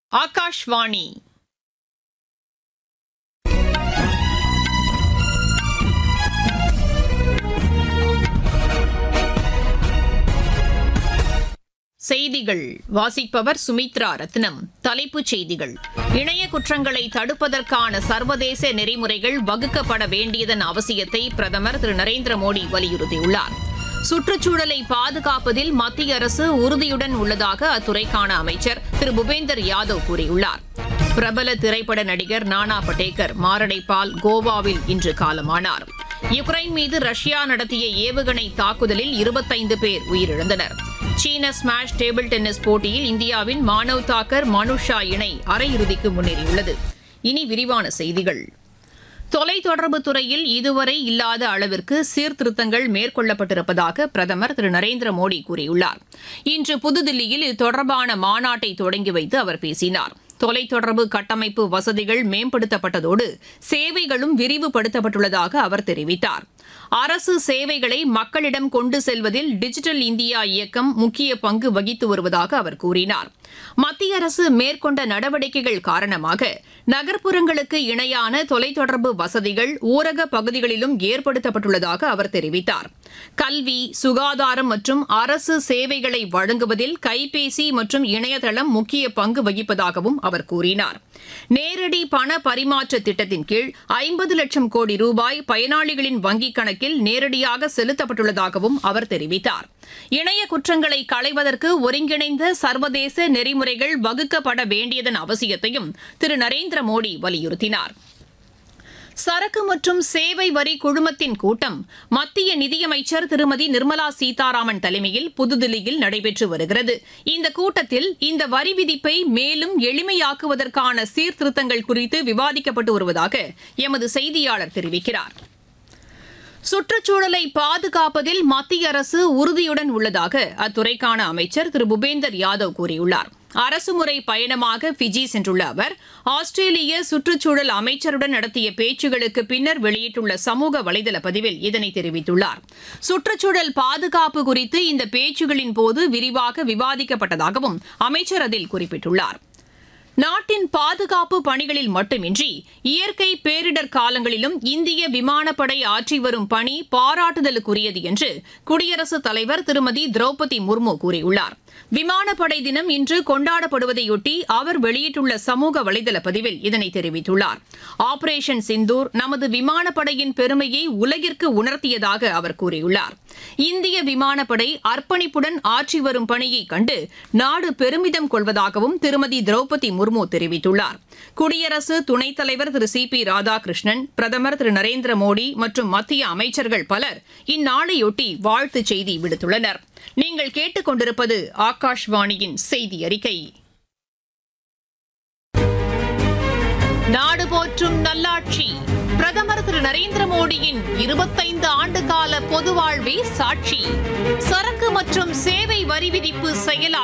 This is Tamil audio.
ஆகாஷ்வாணி செய்திகள் வாசிப்பவர் சுமித்ரா ரத்னம் தலைப்புச் செய்திகள் இணைய குற்றங்களை தடுப்பதற்கான சர்வதேச நெறிமுறைகள் வகுக்கப்பட வேண்டியதன் அவசியத்தை பிரதமர் திரு நரேந்திர மோடி வலியுறுத்தியுள்ளார் சுற்றுச்சூழலை பாதுகாப்பதில் மத்திய அரசு உறுதியுடன் உள்ளதாக அத்துறைக்கான அமைச்சர் திரு பூபேந்தர் யாதவ் கூறியுள்ளார் பிரபல திரைப்பட நடிகர் நானா படேகர் மாரடைப்பால் கோவாவில் இன்று காலமானார் யுக்ரைன் மீது ரஷ்யா நடத்திய ஏவுகணை தாக்குதலில் இருபத்தைந்து பேர் உயிரிழந்தனர் சீன ஸ்மாஷ் டேபிள் டென்னிஸ் போட்டியில் இந்தியாவின் மானவ் தாக்கர் மனுஷா இணை அரையிறுதிக்கு முன்னேறியுள்ளது இனி விரிவான செய்திகள் தொலைத்தொடர்பு துறையில் இதுவரை இல்லாத அளவிற்கு சீர்திருத்தங்கள் மேற்கொள்ளப்பட்டிருப்பதாக பிரதமர் திரு நரேந்திர மோடி கூறியுள்ளார் இன்று புதுதில்லியில் இது தொடர்பான மாநாட்டை தொடங்கி வைத்து அவர் பேசினார் தொலைத்தொடர்பு கட்டமைப்பு வசதிகள் மேம்படுத்தப்பட்டதோடு சேவைகளும் விரிவுபடுத்தப்பட்டுள்ளதாக அவர் தெரிவித்தார் அரசு சேவைகளை மக்களிடம் கொண்டு செல்வதில் டிஜிட்டல் இந்தியா இயக்கம் முக்கிய பங்கு வகித்து வருவதாக அவர் கூறினார் மத்திய அரசு மேற்கொண்ட நடவடிக்கைகள் காரணமாக நகர்ப்புறங்களுக்கு இணையான தொலைத்தொடர்பு வசதிகள் ஊரக பகுதிகளிலும் ஏற்படுத்தப்பட்டுள்ளதாக அவர் தெரிவித்தார் கல்வி சுகாதாரம் மற்றும் அரசு சேவைகளை வழங்குவதில் கைபேசி மற்றும் இணையதளம் முக்கிய பங்கு வகிப்பதாகவும் அவர் கூறினார் நேரடி பண பரிமாற்ற திட்டத்தின் கீழ் ஐம்பது லட்சம் கோடி ரூபாய் பயனாளிகளின் வங்கிக் கணக்கில் நேரடியாக செலுத்தப்பட்டுள்ளதாகவும் அவர் தெரிவித்தார் இணைய குற்றங்களை களைவதற்கு ஒருங்கிணைந்த சர்வதேச நெறிமுறைகள் வகுக்கப்பட வேண்டியதன் அவசியத்தையும் திரு நரேந்திர மோடி வலியுறுத்தினார் சரக்கு மற்றும் சேவை வரி குழுமத்தின் கூட்டம் மத்திய நிதியமைச்சர் திருமதி நிர்மலா சீதாராமன் தலைமையில் புதுதில்லியில் நடைபெற்று வருகிறது இந்த கூட்டத்தில் இந்த வரி விதிப்பை மேலும் எளிமையாக்குவதற்கான சீர்திருத்தங்கள் குறித்து விவாதிக்கப்பட்டு வருவதாக எமது செய்தியாளர் தெரிவிக்கிறார் சுற்றுச்சூழலை பாதுகாப்பதில் மத்திய அரசு உறுதியுடன் உள்ளதாக அத்துறைக்கான அமைச்சர் திரு பூபேந்தர் யாதவ் கூறியுள்ளார் அரசுமுறை பயணமாக பிஜி சென்றுள்ள அவர் ஆஸ்திரேலிய சுற்றுச்சூழல் அமைச்சருடன் நடத்திய பேச்சுகளுக்கு பின்னர் வெளியிட்டுள்ள சமூக வலைதள பதிவில் இதனை தெரிவித்துள்ளார் சுற்றுச்சூழல் பாதுகாப்பு குறித்து இந்த பேச்சுகளின் போது விரிவாக விவாதிக்கப்பட்டதாகவும் அமைச்சர் அதில் குறிப்பிட்டுள்ளார் நாட்டின் பாதுகாப்பு பணிகளில் மட்டுமின்றி இயற்கை பேரிடர் காலங்களிலும் இந்திய விமானப்படை ஆற்றி வரும் பணி பாராட்டுதலுக்குரியது என்று குடியரசுத் தலைவர் திருமதி திரௌபதி முர்மு கூறியுள்ளார் விமானப்படை தினம் இன்று கொண்டாடப்படுவதையொட்டி அவர் வெளியிட்டுள்ள சமூக வலைதள பதிவில் இதனை தெரிவித்துள்ளார் ஆபரேஷன் சிந்தூர் நமது விமானப்படையின் பெருமையை உலகிற்கு உணர்த்தியதாக அவர் கூறியுள்ளார் இந்திய விமானப்படை அர்ப்பணிப்புடன் ஆற்றி வரும் பணியை கண்டு நாடு பெருமிதம் கொள்வதாகவும் திருமதி திரௌபதி முர்மு தெரிவித்துள்ளார் குடியரசு துணைத் தலைவர் திரு சி பி ராதாகிருஷ்ணன் பிரதமர் திரு நரேந்திர மோடி மற்றும் மத்திய அமைச்சர்கள் பலர் இந்நாளையொட்டி வாழ்த்துச் செய்தி விடுத்துள்ளனர் நீங்கள் கேட்டுக்கொண்டிருப்பது ஆகாஷ்வாணியின் செய்தி அறிக்கை நாடு போற்றும் நல்லாட்சி பிரதமர் திரு நரேந்திர மோடியின் இருபத்தைந்து ஆண்டு கால பொது வாழ்வே சாட்சி சரக்கு மற்றும் சேவை வரி விதிப்பு செயலா